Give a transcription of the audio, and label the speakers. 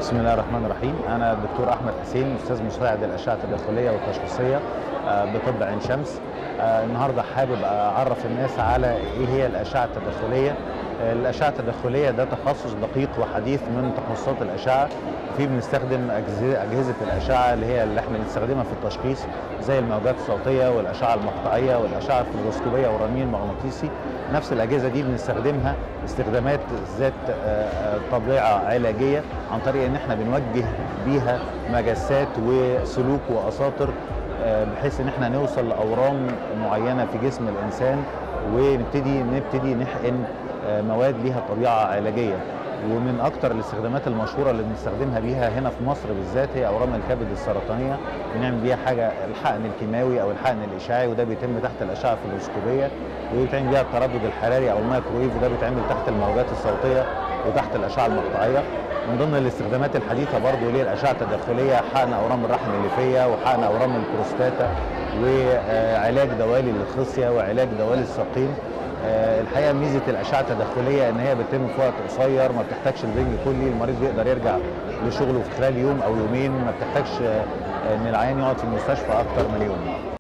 Speaker 1: بسم الله الرحمن الرحيم انا الدكتور احمد حسين استاذ مساعد الاشعه التداخليه والتشخيصيه آه، بطب عين شمس آه، النهارده حابب اعرف الناس على ايه هي الاشعه التداخليه آه، الاشعه التداخليه ده تخصص دقيق وحديث من تخصصات الاشعه فيه بنستخدم أجهزة- اجهزه الاشعه اللي هي اللي احنا بنستخدمها في التشخيص زي الموجات الصوتيه والاشعه المقطعيه والاشعه الفلوروسكوبيه والرنين المغناطيسي نفس الاجهزه دي بنستخدمها استخدامات ذات آه، آه، طبيعه علاجيه عن طريق ان احنا بنوجه بيها مجسات وسلوك واساطر آه، بحيث ان احنا نوصل لاورام معينه في جسم الانسان ونبتدي نبتدي نحقن آه، مواد ليها طبيعه علاجيه ومن اكتر الاستخدامات المشهوره اللي بنستخدمها بيها هنا في مصر بالذات هي اورام الكبد السرطانيه بنعمل بيها حاجه الحقن الكيماوي او الحقن الاشعاعي وده بيتم تحت الاشعه الفلوروسكوبيه وبيتعمل بيها التردد الحراري او الميكرويف وده بيتعمل تحت الموجات الصوتيه وتحت الاشعه المقطعيه من ضمن الاستخدامات الحديثه برضو للاشعه التداخليه حقن اورام الرحم الليفيه وحقن اورام البروستاتا وعلاج دوالي الخصيه وعلاج دوالي الساقين آه، الحقيقه ميزه الاشعه التداخليه ان هي بتتم في وقت قصير ما بتحتاجش البنج كلي المريض بيقدر يرجع لشغله في خلال يوم او يومين ما بتحتاجش آه، ان العيان يقعد في المستشفى اكتر من يوم